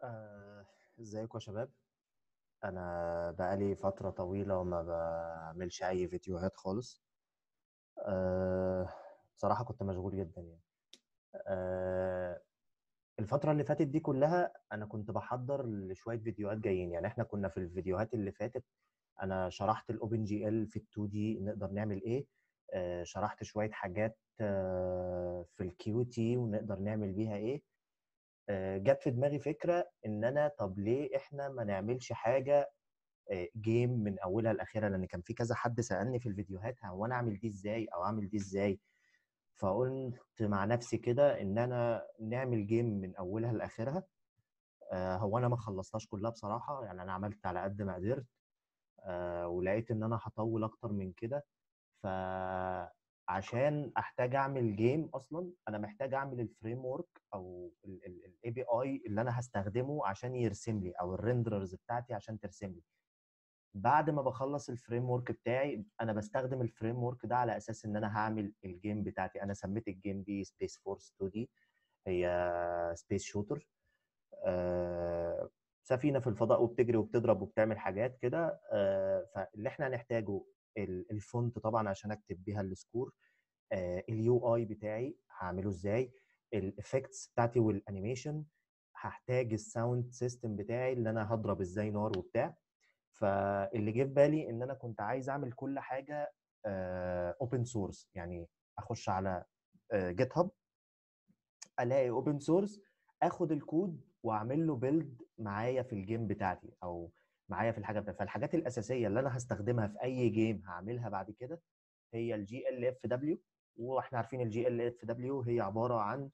آه، ازيكم يا شباب انا بقالي فتره طويله وما بعملش اي فيديوهات خالص أه بصراحه كنت مشغول جدا يعني أه الفتره اللي فاتت دي كلها انا كنت بحضر لشويه فيديوهات جايين يعني احنا كنا في الفيديوهات اللي فاتت انا شرحت الاوبن جي ال في ال 2 دي نقدر نعمل ايه أه شرحت شويه حاجات أه في الكيو تي ونقدر نعمل بيها ايه آه، جت في دماغي فكره ان انا طب ليه احنا ما نعملش حاجه جيم من اولها لاخرها لان كان في كذا حد سالني في الفيديوهات هو انا اعمل دي ازاي او اعمل دي ازاي فقلت مع نفسي كده ان انا نعمل جيم من اولها لاخرها آه، هو انا ما خلصتهاش كلها بصراحه يعني انا عملت على قد ما قدرت آه، ولقيت ان انا هطول اكتر من كده ف عشان احتاج اعمل جيم اصلا انا محتاج اعمل الفريم ورك او الاي بي اي اللي انا هستخدمه عشان يرسم لي او الريندررز بتاعتي عشان ترسم لي بعد ما بخلص الفريم ورك بتاعي انا بستخدم الفريم ورك ده على اساس ان انا هعمل الجيم بتاعتي انا سميت الجيم دي سبيس فورس 2 دي هي سبيس شوتر آه سفينه في الفضاء وبتجري وبتضرب وبتعمل حاجات كده آه فاللي احنا هنحتاجه الفونت طبعا عشان اكتب بيها السكور اليو اي بتاعي هعمله ازاي الافكتس بتاعتي والانيميشن هحتاج الساوند سيستم بتاعي اللي انا هضرب ازاي نار وبتاع فاللي جه في بالي ان انا كنت عايز اعمل كل حاجه اوبن سورس يعني اخش على جيت هاب الاقي اوبن سورس اخد الكود واعمل له بيلد معايا في الجيم بتاعتي او معايا في الحاجه بتاعتي فالحاجات الاساسيه اللي انا هستخدمها في اي جيم هعملها بعد كده هي الجي ال اف دبليو واحنا عارفين الجي ال اف دبليو هي عباره عن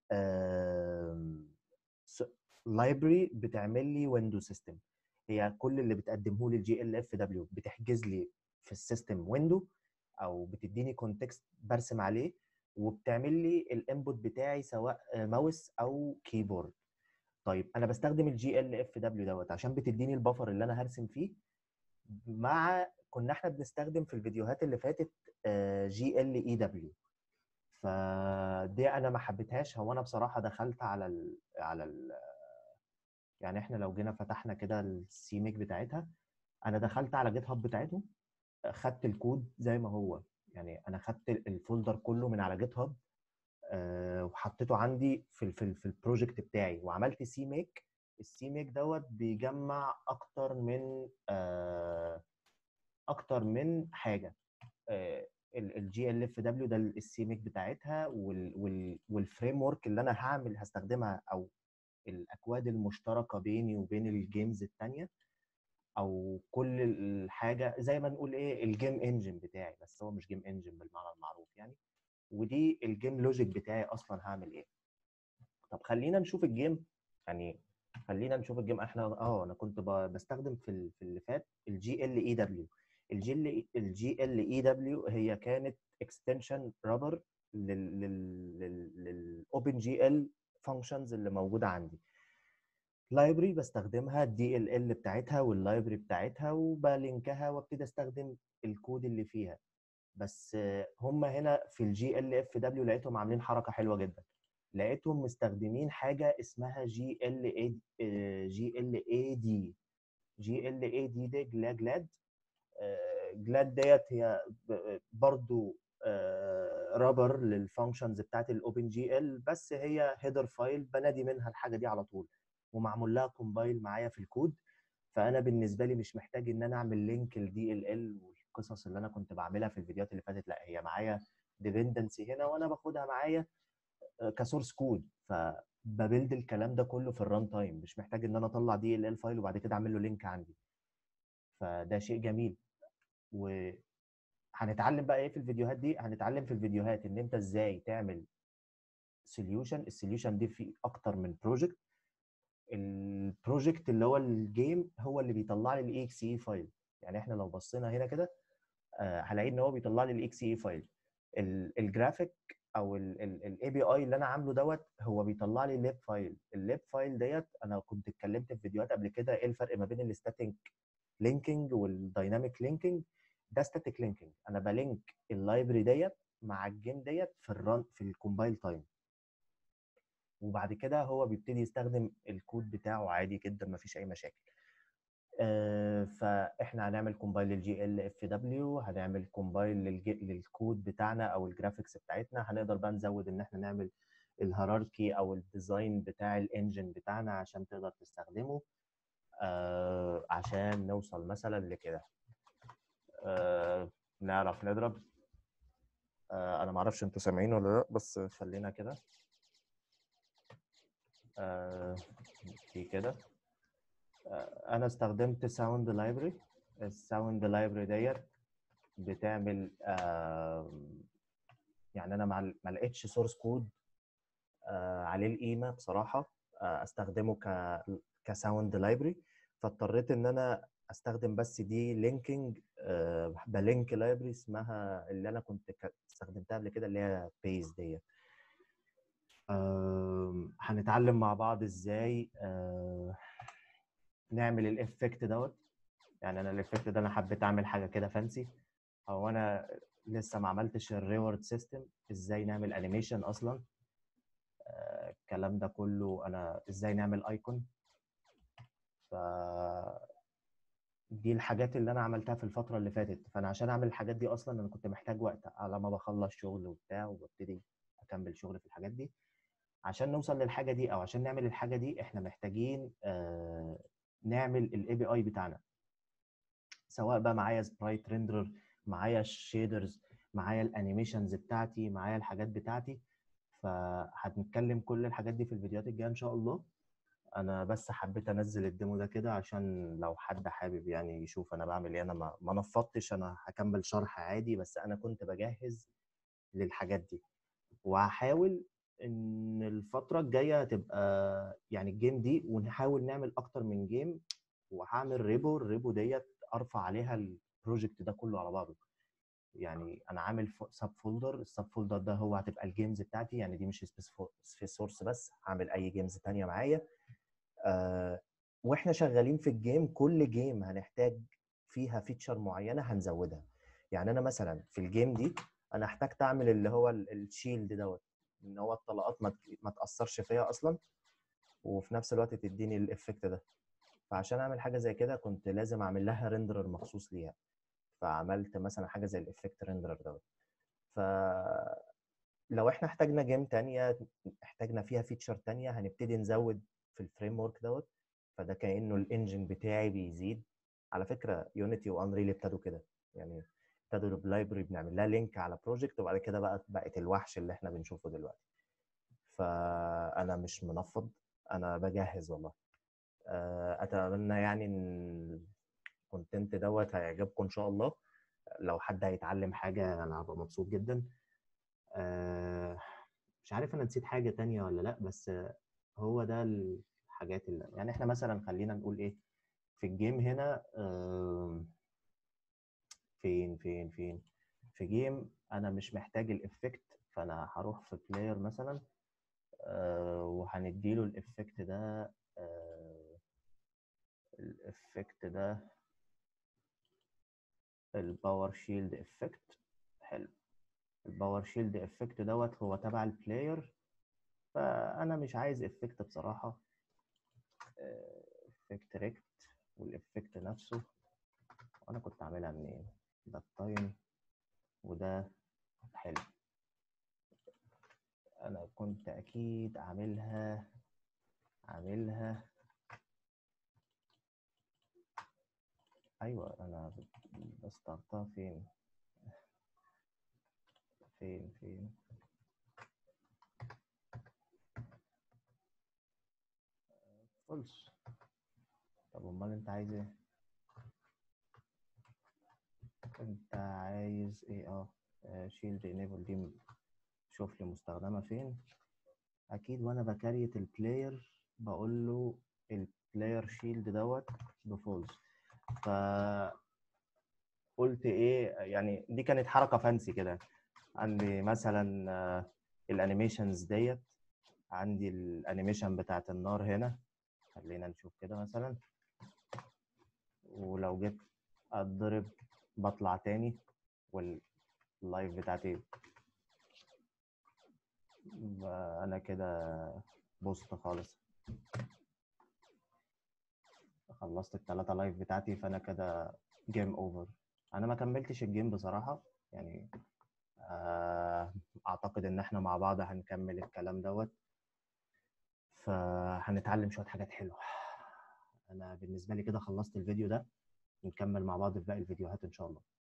لايبرري بتعمل لي ويندو سيستم هي كل اللي بتقدمه لي الجي ال اف دبليو بتحجز لي في السيستم ويندو او بتديني كونتكست برسم عليه وبتعمل لي الانبوت بتاعي سواء ماوس او كيبورد طيب انا بستخدم الجي ال اف دبليو دوت عشان بتديني البفر اللي انا هرسم فيه مع كنا احنا بنستخدم في الفيديوهات اللي فاتت جي ال اي دبليو فدي انا ما حبيتهاش هو انا بصراحه دخلت على ال على ال يعني احنا لو جينا فتحنا كده السيميك بتاعتها انا دخلت على جيت هاب بتاعتهم خدت الكود زي ما هو يعني انا خدت الفولدر كله من على جيت هاب أه وحطيته عندي في ال في, ال في البروجكت بتاعي وعملت سي ميك السي ميك دوت بيجمع اكتر من أه اكتر من حاجه الجي ال اف دبليو ده السي ميك بتاعتها والفريم ورك اللي انا هعمل هستخدمها او الاكواد المشتركه بيني وبين الجيمز الثانيه او كل الحاجه زي ما نقول ايه الجيم انجن بتاعي بس هو مش جيم انجن بالمعنى المعروف يعني ودي الجيم لوجيك بتاعي اصلا هعمل ايه طب خلينا نشوف الجيم يعني خلينا نشوف الجيم احنا اه انا كنت بستخدم في في اللي فات الجي ال اي دبليو الجي ال الجي ال اي دبليو هي كانت اكستنشن رابر للاوبن جي ال فانكشنز اللي موجوده عندي لايبرري بستخدمها الدي ال ال بتاعتها واللايبرري بتاعتها وبلينكها وابتدي استخدم الكود اللي فيها بس هم هنا في الجي ال اف دبليو لقيتهم عاملين حركه حلوه جدا لقيتهم مستخدمين حاجه اسمها جي ال اي جي ال اي دي جي ال اي دي دي جلاد جلاد ديت هي برضو رابر للفانكشنز بتاعت الاوبن جي ال بس هي هيدر فايل بنادي منها الحاجه دي على طول ومعمول لها كومبايل معايا في الكود فانا بالنسبه لي مش محتاج ان انا اعمل لينك لدي ال ال والقصص اللي انا كنت بعملها في الفيديوهات اللي فاتت لا هي معايا ديبندنسي هنا وانا باخدها معايا كسورس كود فببلد الكلام ده كله في الران تايم مش محتاج ان انا اطلع دي ال ال فايل وبعد كده اعمل له لينك عندي فده شيء جميل و هنتعلم بقى ايه في الفيديوهات دي هنتعلم في الفيديوهات ان انت ازاي تعمل سوليوشن السوليوشن دي في اكتر من بروجكت البروجكت اللي هو الجيم هو اللي بيطلع لي الاي اكس اي فايل يعني احنا لو بصينا هنا كده آه هلاقي ان هو بيطلع لي الاي اكس اي فايل الجرافيك او الاي بي اي اللي انا عامله دوت هو بيطلع لي الليب فايل الليب فايل ديت انا كنت اتكلمت في فيديوهات قبل كده ايه الفرق ما بين الستاتيك لينكينج والدايناميك لينكينج ده ستاتيك لينكينج انا بلينك اللايبرري ديت مع الجيم ديت في الران في الكومبايل تايم وبعد كده هو بيبتدي يستخدم الكود بتاعه عادي جدا مفيش اي مشاكل آه، فاحنا هنعمل كومبايل للجي ال اف دبليو هنعمل كومبايل للكود بتاعنا او الجرافيكس بتاعتنا هنقدر بقى نزود ان احنا نعمل الهيراركي او الديزاين بتاع الانجن بتاعنا عشان تقدر تستخدمه آه عشان نوصل مثلا لكده آه نعرف نضرب آه انا ما اعرفش انتوا سامعين ولا لا بس خلينا كده آه في كده آه انا استخدمت ساوند لايبرري الساوند لايبرري ديت بتعمل آه يعني انا ما ما لقيتش سورس كود آه عليه القيمه بصراحه آه استخدمه ك كساوند لايبرري فاضطريت ان انا استخدم بس دي لينكينج آه بلينك لايبرري اسمها اللي انا كنت استخدمتها قبل كده اللي هي بيز ديت آه هنتعلم مع بعض ازاي آه نعمل الافكت دوت يعني انا الافكت ده انا حبيت اعمل حاجه كده فانسي هو انا لسه ما عملتش الريورد سيستم ازاي نعمل انيميشن اصلا الكلام ده كله انا ازاي نعمل ايكون ف دي الحاجات اللي انا عملتها في الفتره اللي فاتت فانا عشان اعمل الحاجات دي اصلا انا كنت محتاج وقت على ما بخلص شغل وبتاع وببتدي اكمل شغل في الحاجات دي عشان نوصل للحاجه دي او عشان نعمل الحاجه دي احنا محتاجين آه نعمل الاي بي اي بتاعنا سواء بقى معايا سبرايت ريندرر معايا الشيدرز معايا الانيميشنز بتاعتي معايا الحاجات بتاعتي فهنتكلم كل الحاجات دي في الفيديوهات الجايه ان شاء الله انا بس حبيت انزل الديمو ده كده عشان لو حد حابب يعني يشوف انا بعمل ايه انا ما, ما نفضتش انا هكمل شرح عادي بس انا كنت بجهز للحاجات دي وهحاول ان الفتره الجايه هتبقى يعني الجيم دي ونحاول نعمل اكتر من جيم وهعمل ريبو الريبو ديت ارفع عليها البروجكت ده كله على بعضه يعني انا عامل سب فولدر السب فولدر ده هو هتبقى الجيمز بتاعتي يعني دي مش في سورس بس هعمل اي جيمز تانية معايا آه واحنا شغالين في الجيم كل جيم هنحتاج فيها فيتشر معينه هنزودها يعني انا مثلا في الجيم دي انا احتجت اعمل اللي هو الشيلد دوت ان هو الطلقات ما ما تاثرش فيا اصلا وفي نفس الوقت تديني الافكت ده فعشان اعمل حاجه زي كده كنت لازم اعمل لها ريندرر مخصوص ليها فعملت مثلا حاجه زي الافكت ريندرر دوت ف لو احنا احتاجنا جيم تانية احتاجنا فيها فيتشر تانية هنبتدي نزود في الفريم ورك دوت فده كانه الانجن بتاعي بيزيد على فكره يونيتي وانريل ابتدوا كده يعني ابتدوا بلايبرري بنعمل لها لينك على بروجكت وبعد كده بقى بقت الوحش اللي احنا بنشوفه دلوقتي فانا مش منفض انا بجهز والله اتمنى يعني ان الكونتنت دوت هيعجبكم ان شاء الله لو حد هيتعلم حاجه انا هبقى مبسوط جدا مش عارف انا نسيت حاجه تانية ولا لا بس هو ده الحاجات اللي يعني احنا مثلا خلينا نقول ايه في الجيم هنا فين فين فين في جيم انا مش محتاج الافكت فانا هروح في بلاير مثلا وهنديله الافكت ده الافكت ده الباور شيلد افكت حلو الباور شيلد افكت دوت هو تبع البلاير فانا مش عايز افكت بصراحه افكت ريكت والافكت نفسه وانا كنت عاملها منين ده التايم وده حلو انا كنت اكيد عاملها عاملها ايوه انا بستارتها فين فين فين فولس طب امال انت عايز ايه انت عايز ايه اه شيلد انيبل دي شوف لي مستخدمه فين اكيد وانا بكريت البلاير بقول له البلاير شيلد دوت بفولس ف قلت ايه يعني دي كانت حركه فانسي كده عندي مثلا الانيميشنز ديت عندي الانيميشن بتاعت النار هنا خلينا نشوف كده مثلا ولو جيت اتضرب بطلع تاني واللايف بتاعتي انا كده بوست خالص خلصت الثلاثة لايف بتاعتي فأنا كده جيم أوفر أنا ما كملتش الجيم بصراحة يعني آه، أعتقد إن إحنا مع بعض هنكمل الكلام دوت فهنتعلم شوية حاجات حلوة أنا بالنسبة لي كده خلصت الفيديو ده نكمل مع بعض في باقي الفيديوهات إن شاء الله